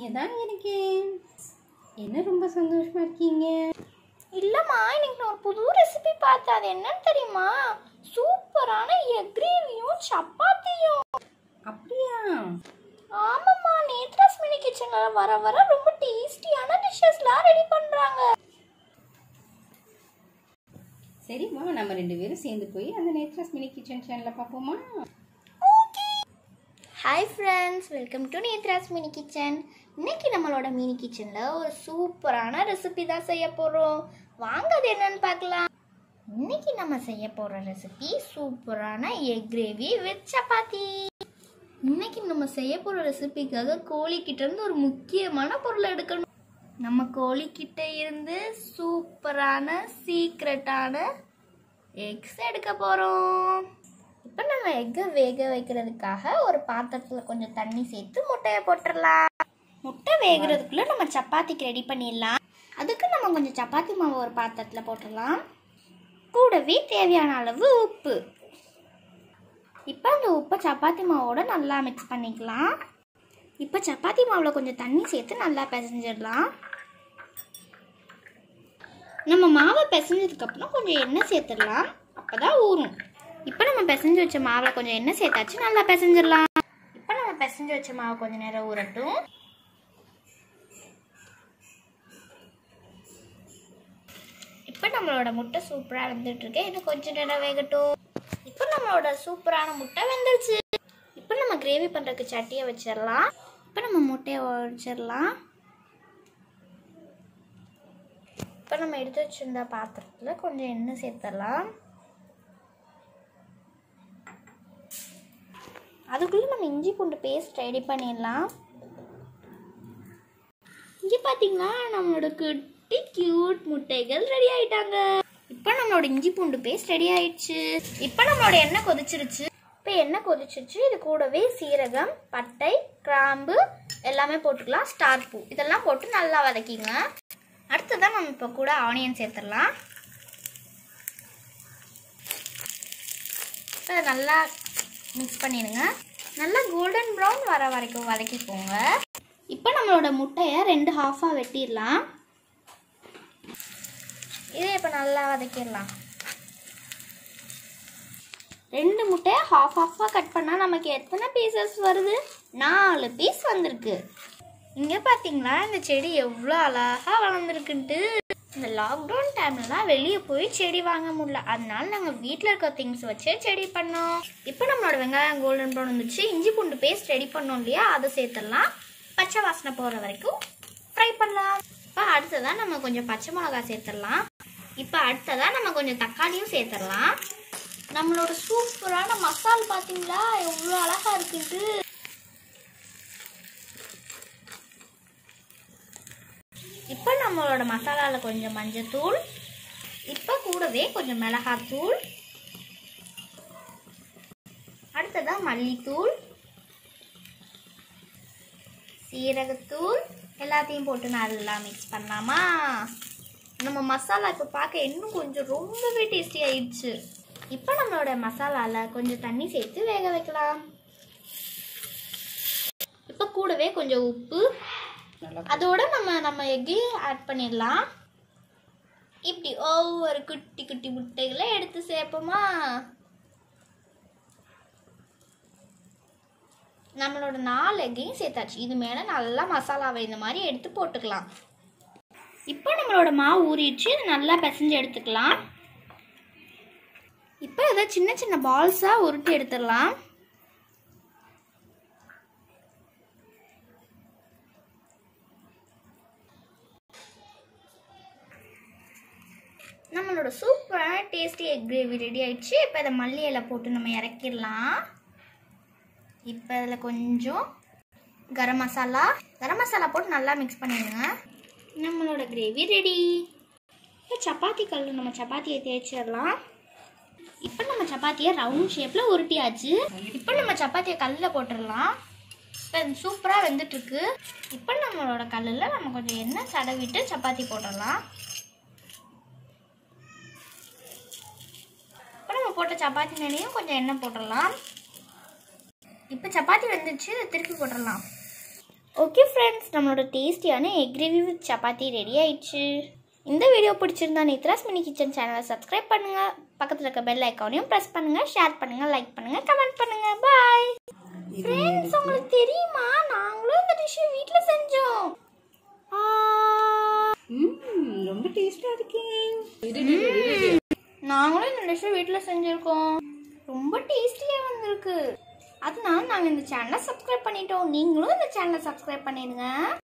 இங்கே தான் இருக்கேன் என்ன ரொம்ப சந்தோஷமா இருக்கீங்க இல்லைம்மா இன்னைக்கு நான் ஒரு புது ரெசிபி பார்த்தேன் அது என்னன்னு தெரியுமா சூப்பரான எக் கிரேவியும் சப்பாத்தியும் அப்படியா ஆமாம்மா நேத்ராஸ் மினி கிச்சனில் வர வர ரொம்ப டேஸ்டியான டிஷ்ஷஸ்லாம் ரெடி பண்ணுறாங்க சரி வா நம்ம ரெண்டு பேரும் சேர்ந்து போய் அந்த நேத்ராஸ் மினி கிச்சன் சேனலில் பார்ப்போமா hi friends welcome to Netra's mini kitchen இன்னைக்கு நம்மளோட மினி கிச்சனில் ஒரு சூப்பரான ரெசிபி தான் செய்ய போகிறோம் வாங்க அது என்னன்னு பார்க்கலாம் இன்னைக்கு நம்ம செய்ய போகிற ரெசிபி சூப்பரான எக் கிரேவி வித் சப்பாத்தி இன்னைக்கு நம்ம செய்ய போகிற ரெசிபிக்காக கோழிக்கிட்ட இருந்து ஒரு முக்கியமான பொருளை எடுக்கணும் நம்ம கோழிக்கிட்ட இருந்து சூப்பரான சீக்ரெட்டான எக்ஸ் எடுக்க போகிறோம் இப்போ நம்ம எக்கை வேக வைக்கிறதுக்காக ஒரு பாத்திரத்தில் கொஞ்சம் தண்ணி சேர்த்து முட்டையை போட்டுடலாம் முட்டை வேகிறதுக்குள்ளே நம்ம சப்பாத்திக்கு ரெடி பண்ணிடலாம் அதுக்கு நம்ம கொஞ்சம் சப்பாத்தி மாவு ஒரு பாத்திரத்தில் போட்டுடலாம் கூடவே தேவையான அளவு உப்பு இப்போ அந்த உப்பை சப்பாத்தி மாவோட நல்லா மிக்ஸ் பண்ணிக்கலாம் இப்போ சப்பாத்தி மாவில் கொஞ்சம் தண்ணி சேர்த்து நல்லா பிசைஞ்சிடலாம் நம்ம மாவை பிசைஞ்சதுக்கப்புறம் கொஞ்சம் எண்ணெய் சேர்த்துடலாம் அப்போ தான் ஊறும் இப்போ நம்ம பிசைஞ்சு வச்ச மாவில் கொஞ்சம் எண்ணெய் சேர்த்தாச்சு நல்லா பிசைஞ்சிடலாம் இப்போ நம்ம பிசைஞ்சு வச்ச மாவு கொஞ்சம் நேரம் ஊறட்டும் இப்போ நம்மளோட முட்டை சூப்பராக வெந்துட்டு இருக்கு இன்னும் கொஞ்சம் நேரம் வேகட்டும் இப்போ நம்மளோட சூப்பரான முட்டை வெந்துருச்சு இப்போ நம்ம கிரேவி பண்ணுறதுக்கு சட்டியை வச்சிடலாம் இப்போ நம்ம முட்டையை உடச்சிடலாம் இப்போ நம்ம எடுத்து வச்சிருந்த பாத்திரத்தில் கொஞ்சம் எண்ணெய் சேர்த்துடலாம் அதுக்குள்ளே நம்ம இஞ்சி பூண்டு பேஸ்ட் ரெடி பண்ணிடலாம் இங்கே பார்த்தீங்கன்னா நம்மளோட குட்டி கியூட் முட்டைகள் ரெடி ஆயிட்டாங்க இப்போ நம்மளோட இஞ்சி பூண்டு பேஸ்ட் ரெடி ஆயிடுச்சு இப்போ நம்மளோட எண்ணெய் கொதிச்சிருச்சு இப்போ எண்ணெய் கொதிச்சிருச்சு இது கூடவே சீரகம் பட்டை கிராம்பு எல்லாமே போட்டுக்கலாம் ஸ்டார் பூ இதெல்லாம் போட்டு நல்லா வதக்கிங்க அடுத்ததான் நம்ம இப்போ கூட ஆனியன் சேர்த்துடலாம் இப்போ இதை நல்லா மிக்ஸ் பண்ணிடுங்க நல்லா கோல்டன் ப்ரௌன் வர வரைக்கும் வதக்கிக்கோங்க இப்போ நம்மளோட முட்டையை ரெண்டு ஹாஃபாக வெட்டிடலாம் இதை இப்போ நல்லா வதக்கிடலாம் ரெண்டு முட்டையை ஹாஃப் ஹாஃபாக கட் பண்ணால் நமக்கு எத்தனை பீசஸ் வருது நாலு பீஸ் வந்திருக்கு இங்கே பார்த்தீங்களா இந்த செடி எவ்வளோ அழகாக வளர்ந்துருக்குன்ட்டு இந்த லாக்டவுன் டைம்லலாம் வெளியே போய் செடி வாங்க முடியல அதனால நாங்கள் வீட்டில் இருக்க திங்ஸ் வச்சே செடி பண்ணோம் இப்போ நம்மளோட வெங்காயம் கோல்டன் ப்ரௌன் வந்துச்சு இஞ்சி பூண்டு பேஸ்ட் ரெடி பண்ணோம் இல்லையா அதை சேர்த்துடலாம் பச்சை வாசனை போகிற வரைக்கும் ஃப்ரை பண்ணலாம் இப்போ அடுத்ததாக நம்ம கொஞ்சம் பச்சை மிளகா சேர்த்துடலாம் இப்போ அடுத்ததாக நம்ம கொஞ்சம் தக்காளியும் சேர்த்துடலாம் நம்மளோட சூப்பரான மசால் பார்த்தீங்களா எவ்வளோ அழகாக இருக்குன்ட்டு இப்போ நம்மளோட மசாலாவில் கொஞ்சம் மஞ்சத்தூள் இப்போ கூடவே கொஞ்சம் மிளகாத்தூள் அடுத்ததாக மல்லித்தூள் சீரகத்தூள் எல்லாத்தையும் போட்டு நல்லா மிக்ஸ் பண்ணலாமா நம்ம மசாலா இப்போ பார்க்க இன்னும் கொஞ்சம் ரொம்பவே டேஸ்டி ஆயிடுச்சு இப்போ நம்மளோட மசாலாவில் கொஞ்சம் தண்ணி சேர்த்து வேக வைக்கலாம் இப்போ கூடவே கொஞ்சம் உப்பு நல்லா அதோட நம்ம நம்ம எக்கையும் ஆட் பண்ணிடலாம் இப்படி ஒவ்வொரு குட்டி குட்டி முட்டைகளை எடுத்து சேர்ப்போமா நம்மளோட நாலு எக்கையும் சேர்த்தாச்சு இது மேலே நல்லா மசாலாவை இந்த மாதிரி எடுத்து போட்டுக்கலாம் இப்போ நம்மளோட மாவு ஊறிடுச்சு இது நல்லா பிசைஞ்சு எடுத்துக்கலாம் இப்போ இதை சின்ன சின்ன பால்ஸாக உருட்டி எடுத்துடலாம் நம்மளோட சூப்பரான டேஸ்டி எக் கிரேவி ரெடி ஆயிடுச்சு இப்போ இதை மல்லி இலை போட்டு நம்ம இறக்கிடலாம் இப்போ இதில் கொஞ்சம் கரம் மசாலா கரம் மசாலா போட்டு நல்லா மிக்ஸ் பண்ணிடுங்க நம்மளோட கிரேவி ரெடி இப்போ சப்பாத்தி கல் நம்ம சப்பாத்தியை தேய்ச்சிடலாம் இப்போ நம்ம சப்பாத்தியை ரவுண்ட் ஷேப்பில் உருட்டியாச்சு இப்போ நம்ம சப்பாத்தியை கல்லில் போட்டுடலாம் இப்போ இது சூப்பராக வெந்துட்டுருக்கு இப்போ நம்மளோட கல்லில் நம்ம கொஞ்சம் எண்ணெய் தடவிட்டு சப்பாத்தி போட்டுடலாம் இப்போ நம்ம போட்ட சப்பாத்தி மேலேயும் கொஞ்சம் எண்ணெய் போட்டுடலாம் இப்போ சப்பாத்தி வெந்துருச்சு இதை திருப்பி போட்டுடலாம் ஓகே ஃப்ரெண்ட்ஸ் நம்மளோட டேஸ்டியான egg gravy with chapati ready ஆயிடுச்சு இந்த வீடியோ பிடிச்சிருந்தா நித்ராஸ் மினி கிச்சன் சேனலை சப்ஸ்கிரைப் பண்ணுங்க பக்கத்தில் இருக்க பெல் ஐக்கானையும் ப்ரெஸ் பண்ணுங்க ஷேர் பண்ணுங்க லைக் பண்ணுங்க கமெண்ட் பண்ணுங்க பாய் ஃப்ரெண்ட்ஸ் உங்களுக்கு தெரியுமா நாங்களும் இந்த டிஷ்ஷை வீட்டில் செஞ்சோம் ஆ. ம் ரொம்ப டேஸ்டாக இருக்கே நாங்களும் இந்த டிஷ்ஷை வீட்டில் செஞ்சுருக்கோம் ரொம்ப டேஸ்டியாக வந்திருக்கு அதனால நாங்கள் இந்த சேனலை சப்ஸ்கிரைப் பண்ணிட்டோம் நீங்களும் இந்த சேனலை சப்ஸ்கிரைப் பண்ணிடுங்க